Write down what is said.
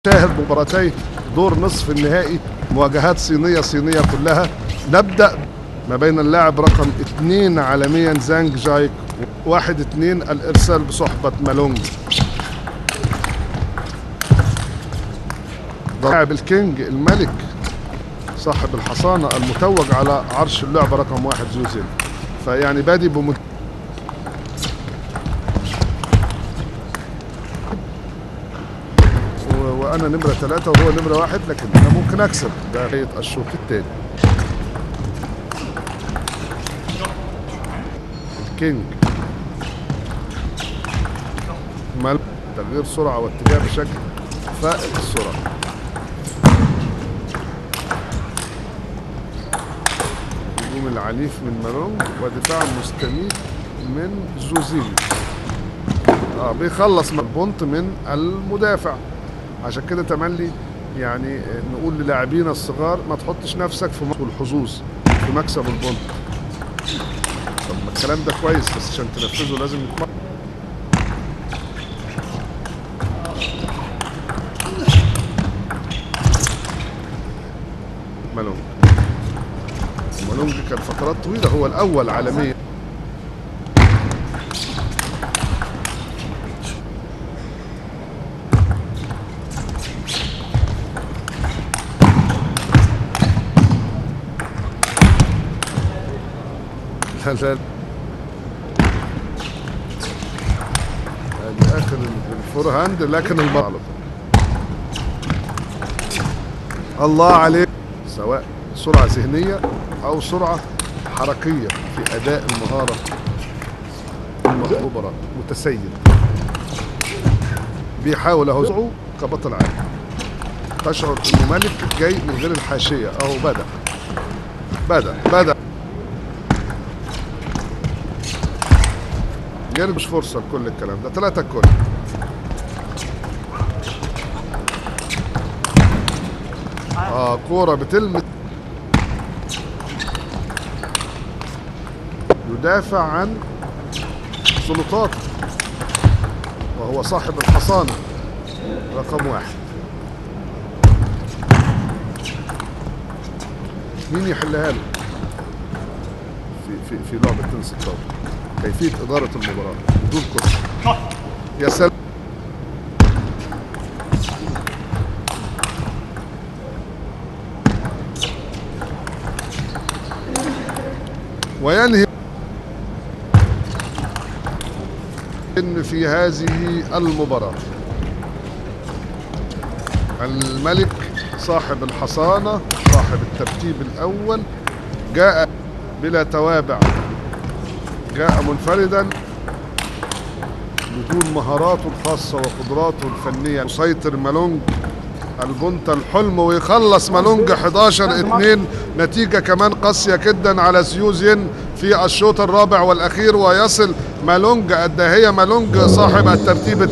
شاهد مباراتي دور نصف النهائي مواجهات صينية صينية كلها نبدأ ما بين اللاعب رقم اثنين عالميا زانج جايك واحد اثنين الإرسال بصحبة مالونج لاعب الكينج الملك صاحب الحصانة المتوج على عرش اللعبة رقم واحد زوزين فيعني بادي بمنتهى و- وانا نمره ثلاثة وهو نمره واحد لكن انا ممكن اكسب ده نهاية الشوط الثاني الكينج مال تغيير سرعة واتجاه بشكل فائق السرعة هجوم العنيف من مالونج ودفاع مستميت من زوزيني اه بيخلص من البونت من المدافع عشان كده تملي يعني نقول للاعبينا الصغار ما تحطش نفسك في مكسب الحظوظ في مكسب البونت طب ما الكلام ده كويس بس عشان تنفذه لازم يتمرن مالونج مالونج كان فترات طويلة هو الأول عالميا لا لا ادي اخر الفور هاند لكن المغلط الله عليك سواء سرعة ذهنية أو سرعة حركية في أداء المهارة المطلوبة متسيد بيحاول اهو يزعو كبطل عالم تشعر انه ملك جاي من غير الحاشية اهو بدأ بدأ بدأ جانب مش فرصة لكل الكلام ده ثلاثة الكل اه كورة بتلمس يدافع عن سلطاته وهو صاحب الحصانة رقم واحد مين يحلها له في في في لعبة تنس الطاولة كيفية إدارة المباراة بدون كرة يا سلام وينهي إن في هذه المباراة الملك صاحب الحصانة صاحب الترتيب الأول جاء بلا توابع جاء منفردا بدون مهاراته الخاصة وقدراته الفنية مسيطر مالونج البنت الحلم ويخلص مالونج 11 2 نتيجة كمان قاسية جدا على سيوزين في الشوط الرابع والأخير ويصل مالونج الداهية مالونج صاحب الترتيب